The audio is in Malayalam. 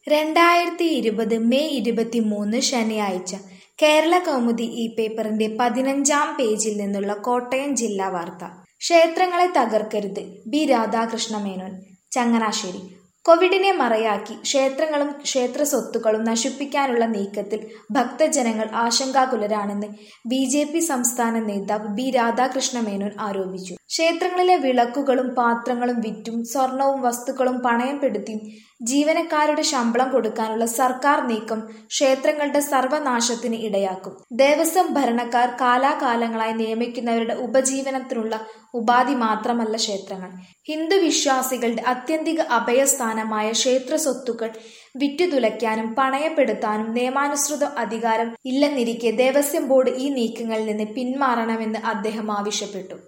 രണ്ടായിരത്തി ഇരുപത് മെയ് ഇരുപത്തിമൂന്ന് ശനിയാഴ്ച കേരള കൗമുദി ഈ പേപ്പറിന്റെ പതിനഞ്ചാം പേജിൽ നിന്നുള്ള കോട്ടയം ജില്ലാ വാർത്ത ക്ഷേത്രങ്ങളെ തകർക്കരുത് ബി രാധാകൃഷ്ണ മേനോൻ ചങ്ങനാശ്ശേരി കോവിഡിനെ മറയാക്കി ക്ഷേത്രങ്ങളും ക്ഷേത്ര സ്വത്തുക്കളും നശിപ്പിക്കാനുള്ള നീക്കത്തിൽ ഭക്തജനങ്ങൾ ആശങ്കാകുലരാണെന്ന് ബി ജെ പി സംസ്ഥാന നേതാവ് ബി രാധാകൃഷ്ണ മേനോൻ ആരോപിച്ചു ക്ഷേത്രങ്ങളിലെ വിളക്കുകളും പാത്രങ്ങളും വിറ്റും സ്വർണവും വസ്തുക്കളും പണയപ്പെടുത്തിയും ജീവനക്കാരുടെ ശമ്പളം കൊടുക്കാനുള്ള സർക്കാർ നീക്കം ക്ഷേത്രങ്ങളുടെ സർവനാശത്തിന് ഇടയാക്കും ദേവസ്വം ഭരണക്കാർ കാലാകാലങ്ങളായി നിയമിക്കുന്നവരുടെ ഉപജീവനത്തിനുള്ള ഉപാധി മാത്രമല്ല ക്ഷേത്രങ്ങൾ ഹിന്ദു വിശ്വാസികളുടെ അത്യന്തിക അഭയസ്ഥാനമായ ക്ഷേത്ര സ്വത്തുക്കൾ വിറ്റുതുലയ്ക്കാനും പണയപ്പെടുത്താനും നിയമാനുസൃത അധികാരം ഇല്ലെന്നിരിക്കെ ദേവസ്വം ബോർഡ് ഈ നീക്കങ്ങളിൽ നിന്ന് പിന്മാറണമെന്ന് അദ്ദേഹം ആവശ്യപ്പെട്ടു